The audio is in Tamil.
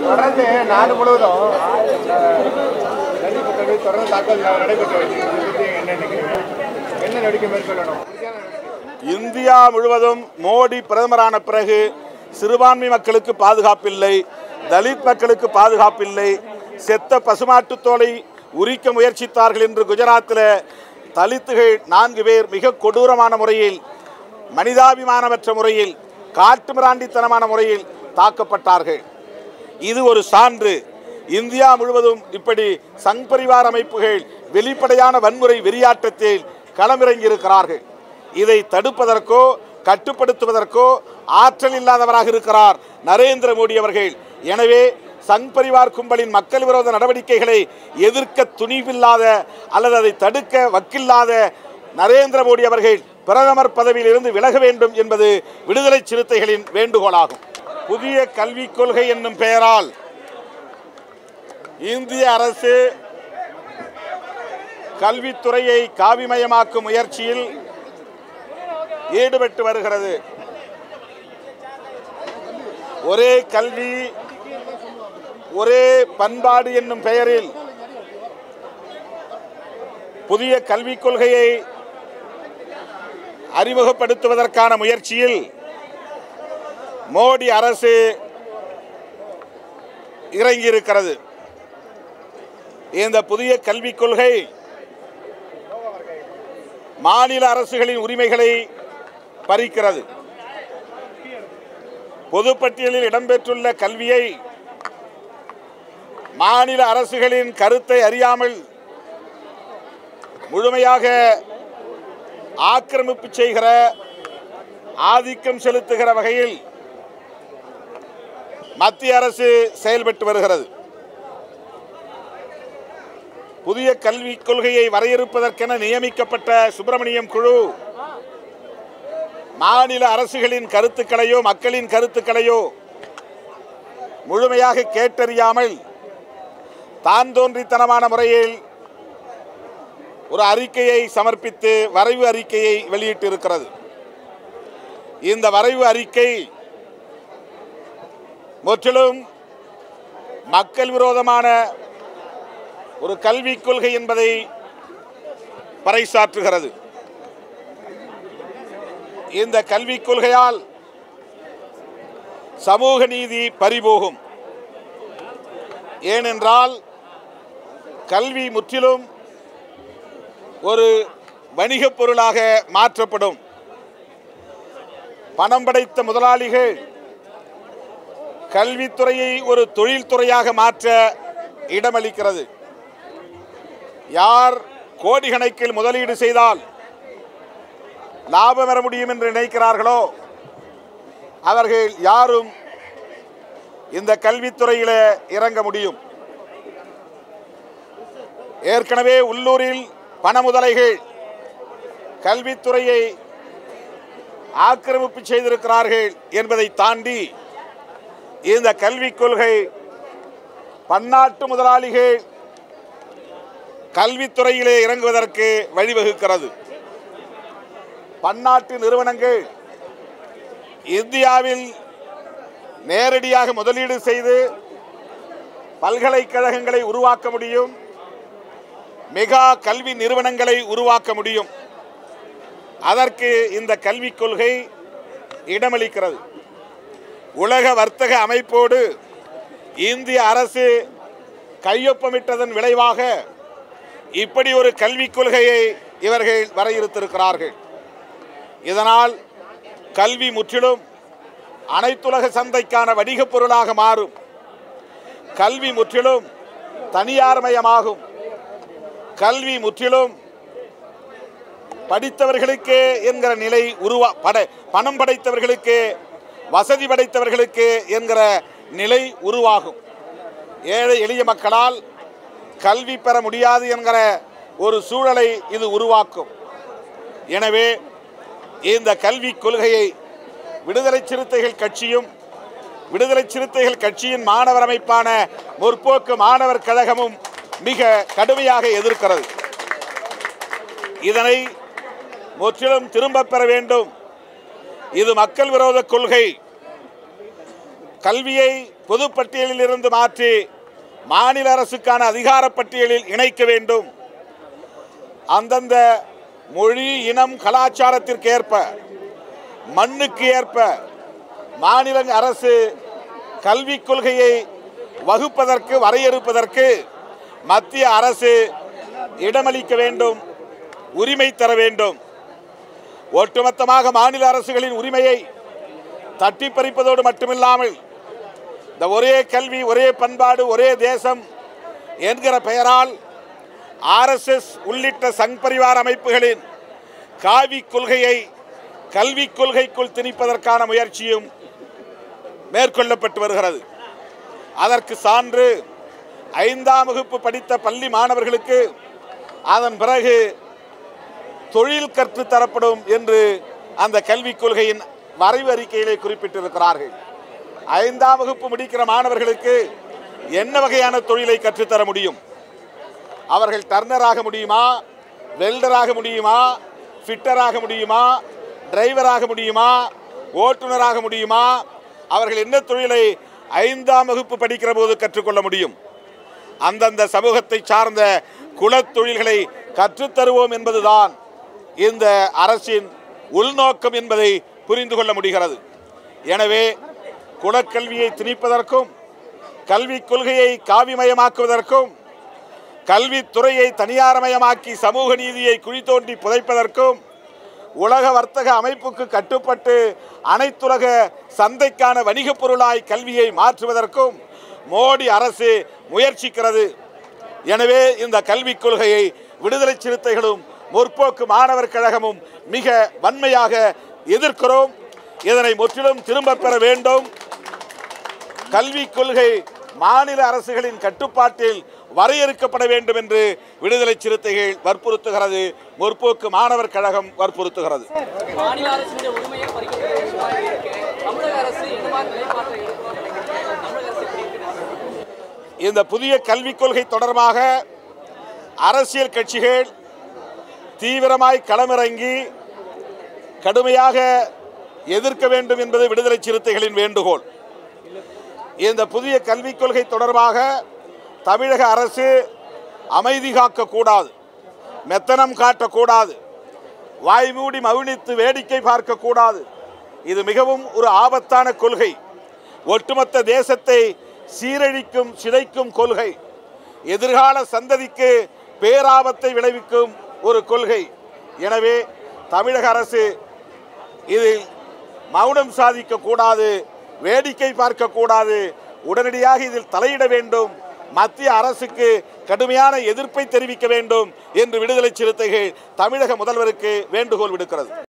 தொடர்ந்து நாடு முழுவதும் அஹ், தலித் கல்வி தொடர்ந்து தாக்கல் நடைபெற்று வருகிறது இதை பற்றி என்ன நினைக்கிறீங்க என்ன நடவடிக்கை மேற்கொள்ளணும் உறுதியான நடவடிக்கை. இந்தியா முழுவதும் மோடி பிரதமரான பிறகு சிறுபான்மை மக்களுக்கு பாதுகாப்பில்லை தலித் மக்களுக்கு பாதுகாப்பில்லை செத்த பசுமாட்டுத் தோலை உரிக்க முயற்சித்தார்கள் என்று குஜராத்தில் தலித்துகள் நான்கு பேர் மிக கொடூரமான முறையில் மனிதாபிமானமற்ற முறையில் காட்டுமிராண்டித்தனமான முறையில் தாக்கப்பட்டார்கள் இது ஒரு சான்று இந்தியா முழுவதும் இப்படி சங் பரிவார் அமைப்புகள் வெளிப்படையான வன்முறை வெறியாட்டத்தில் களமிறங்கியிருக்கிறார்கள் இதை தடுப்பதற்கோ கட்டுப்படுத்துவதற்கோ ஆற்றல் இல்லாதவராக இருக்கிறார் நரேந்திர மோடி அவர்கள் எனவே சங் பரிவார் கும்பலின் மக்கள் விரோத நடவடிக்கைகளை எதிர்க்க துணிவில்லாத அல்லது அதை தடுக்க வக்கில்லாத நரேந்திர மோடி அவர்கள் பிரதமர் பதவியில் இருந்து விலக வேண்டும் என்பது விடுதலை சிறுத்தைகளின் வேண்டுகோளாகும் புதிய கல்விக் கொள்கை என்னும் பெயரால் இந்திய அரசு கல்வித்துறையை காவிமயமாக்கும் முயற்சியில் ஈடுபட்டு வருகிறது ஒரே கல்வி ஒரே பண்பாடு என்னும் பெயரில் புதிய கல்விக் கொள்கையை அறிமுகப்படுத்துவதற்கான முயற்சியில் மோடி அரசு இறங்கியிருக்கிறது இந்த புதிய கல்விக் கொள்கை மாநில அரசுகளின் உரிமைகளை பறிக்கிறது பொதுப்பட்டியலில் இடம்பெற்றுள்ள கல்வியை மாநில அரசுகளின் கருத்தை அறியாமல் முழுமையாக ஆக்கிரமிப்பு செய்கிற ஆதிக்கம் செலுத்துகிற வகையில் மத்திய அரசு செயல்பட்டு வருகிறது புதிய கல்விக் கொள்கையை வரையறுப்பதற்கென நியமிக்கப்பட்ட சுப்பிரமணியம் குழு மாநில அரசுகளின் கருத்துக்களையோ மக்களின் கருத்துக்களையோ முழுமையாக கேட்டறியாமல் தான் தோன்றித்தனமான முறையில் ஒரு அறிக்கையை சமர்ப்பித்து வரைவு அறிக்கையை வெளியிட்டிருக்கிறது இந்த வரைவு அறிக்கை முற்றிலும் மக்கள் விரோதமான ஒரு கல்விக் கொள்கை என்பதை பறைசாற்றுகிறது இந்த கல்விக் கொள்கையால் சமூக நீதி பறிபோகும் ஏனென்றால் கல்வி முற்றிலும் ஒரு வணிகப் பொருளாக மாற்றப்படும் பணம் படைத்த முதலாளிகள் கல்வித்துறையை ஒரு தொழில்துறையாக மாற்ற இடமளிக்கிறது யார் கோடி கணக்கில் முதலீடு செய்தால் லாபம் பெற முடியும் என்று நினைக்கிறார்களோ அவர்கள் யாரும் இந்த கல்வித்துறையில் இறங்க முடியும் ஏற்கனவே உள்ளூரில் பண முதலைகள் கல்வித்துறையை ஆக்கிரமிப்பு செய்திருக்கிறார்கள் என்பதை தாண்டி இந்த கல்விக் கொள்கை பன்னாட்டு முதலாளிகள் கல்வித்துறையிலே இறங்குவதற்கு வழிவகுக்கிறது பன்னாட்டு நிறுவனங்கள் இந்தியாவில் நேரடியாக முதலீடு செய்து பல்கலைக்கழகங்களை உருவாக்க முடியும் மெகா கல்வி நிறுவனங்களை உருவாக்க முடியும் அதற்கு இந்த கல்விக் கொள்கை இடமளிக்கிறது உலக வர்த்தக அமைப்போடு இந்திய அரசு கையொப்பமிட்டதன் விளைவாக இப்படி ஒரு கல்விக் கொள்கையை இவர்கள் வரையறுத்திருக்கிறார்கள் இதனால் கல்வி முற்றிலும் அனைத்துலக சந்தைக்கான வணிகப் பொருளாக மாறும் கல்வி முற்றிலும் தனியார்மயமாகும் கல்வி முற்றிலும் படித்தவர்களுக்கே என்கிற நிலை உருவா பட பணம் படைத்தவர்களுக்கு வசதி படைத்தவர்களுக்கு என்கிற நிலை உருவாகும் ஏழை எளிய மக்களால் கல்வி பெற முடியாது என்கிற ஒரு சூழலை இது உருவாக்கும் எனவே இந்த கல்விக் கொள்கையை விடுதலை சிறுத்தைகள் கட்சியும் விடுதலை சிறுத்தைகள் கட்சியின் மாணவர் அமைப்பான முற்போக்கு மாணவர் கழகமும் மிக கடுமையாக எதிர்க்கிறது இதனை முற்றிலும் திரும்பப் பெற வேண்டும் இது மக்கள் விரோத கொள்கை கல்வியை பொதுப்பட்டியலில் இருந்து மாற்றி மாநில அரசுக்கான அதிகார பட்டியலில் இணைக்க வேண்டும் அந்தந்த மொழி இனம் கலாச்சாரத்திற்கு ஏற்ப மண்ணுக்கு ஏற்ப மாநில அரசு கல்விக் கொள்கையை வகுப்பதற்கு வரையறுப்பதற்கு மத்திய அரசு இடமளிக்க வேண்டும் உரிமை தர வேண்டும் ஒட்டுமொத்தமாக மாநில அரசுகளின் உரிமையை தட்டி பறிப்பதோடு மட்டுமில்லாமல் இந்த ஒரே கல்வி ஒரே பண்பாடு ஒரே தேசம் என்கிற பெயரால் ஆர்எஸ்எஸ் உள்ளிட்ட சங் பரிவார அமைப்புகளின் காவி கொள்கையை கல்விக் கொள்கைக்குள் திணிப்பதற்கான முயற்சியும் மேற்கொள்ளப்பட்டு வருகிறது அதற்கு சான்று ஐந்தாம் வகுப்பு படித்த பள்ளி மாணவர்களுக்கு அதன் பிறகு தொழில் கற்றுத் தரப்படும் என்று அந்த கல்விக் கொள்கையின் வரைவு அறிக்கையிலே குறிப்பிட்டிருக்கிறார்கள் ஐந்தாம் வகுப்பு முடிக்கிற மாணவர்களுக்கு என்ன வகையான தொழிலை கற்றுத்தர முடியும் அவர்கள் டர்னராக முடியுமா வெல்டராக முடியுமா ஃபிட்டராக முடியுமா டிரைவராக முடியுமா ஓட்டுநராக முடியுமா அவர்கள் என்ன தொழிலை ஐந்தாம் வகுப்பு படிக்கிற போது கற்றுக்கொள்ள முடியும் அந்தந்த சமூகத்தை சார்ந்த குலத்தொழில்களை கற்றுத்தருவோம் என்பதுதான் இந்த அரசின் உள்நோக்கம் என்பதை புரிந்து கொள்ள முடிகிறது எனவே குலக்கல்வியை திணிப்பதற்கும் கல்விக் கொள்கையை காவிமயமாக்குவதற்கும் கல்வித்துறையை தனியார்மயமாக்கி சமூக நீதியை குழி தோண்டி புதைப்பதற்கும் உலக வர்த்தக அமைப்புக்கு கட்டுப்பட்டு அனைத்துலக சந்தைக்கான வணிகப் பொருளாய் கல்வியை மாற்றுவதற்கும் மோடி அரசு முயற்சிக்கிறது எனவே இந்த கல்விக் கொள்கையை விடுதலை சிறுத்தைகளும் முற்போக்கு மாணவர் கழகமும் மிக வன்மையாக எதிர்க்கிறோம் இதனை முற்றிலும் திரும்பப் பெற வேண்டும் கல்விக் கொள்கை மாநில அரசுகளின் கட்டுப்பாட்டில் வரையறுக்கப்பட வேண்டும் என்று விடுதலை சிறுத்தைகள் வற்புறுத்துகிறது முற்போக்கு மாணவர் கழகம் வற்புறுத்துகிறது மாநில அரசுடைய உரிமையை பறிக்கக்கூடிய விஷயமா இருக்கு தமிழக அரசு என்ன மாதிரி நிலைப்பாட்டை எடுக்கணும்னு நினைக்கிறீங்க தமிழக அரசு எப்படி இருக்கு இந்த புதிய கல்விக் கொள்கை தொடர்பாக அரசியல் கட்சிகள் தீவிரமாய் களமிறங்கி கடுமையாக எதிர்க்க வேண்டும் என்பது விடுதலை சிறுத்தைகளின் வேண்டுகோள் இந்த புதிய கல்விக் கொள்கை தொடர்பாக தமிழக அரசு அமைதி காக்கக்கூடாது மெத்தனம் காட்டக்கூடாது வாய்மூடி மவுனித்து வேடிக்கை பார்க்கக்கூடாது இது மிகவும் ஒரு ஆபத்தான கொள்கை ஒட்டுமொத்த தேசத்தை சீரழிக்கும் சிதைக்கும் கொள்கை எதிர்கால சந்ததிக்கு பேராபத்தை விளைவிக்கும் ஒரு கொள்கை எனவே தமிழக அரசு இதில் மௌனம் சாதிக்க கூடாது வேடிக்கை பார்க்க கூடாது உடனடியாக இதில் தலையிட வேண்டும் மத்திய அரசுக்கு கடுமையான எதிர்ப்பை தெரிவிக்க வேண்டும் என்று விடுதலை சிறுத்தைகள் தமிழக முதல்வருக்கு வேண்டுகோள் விடுக்கிறது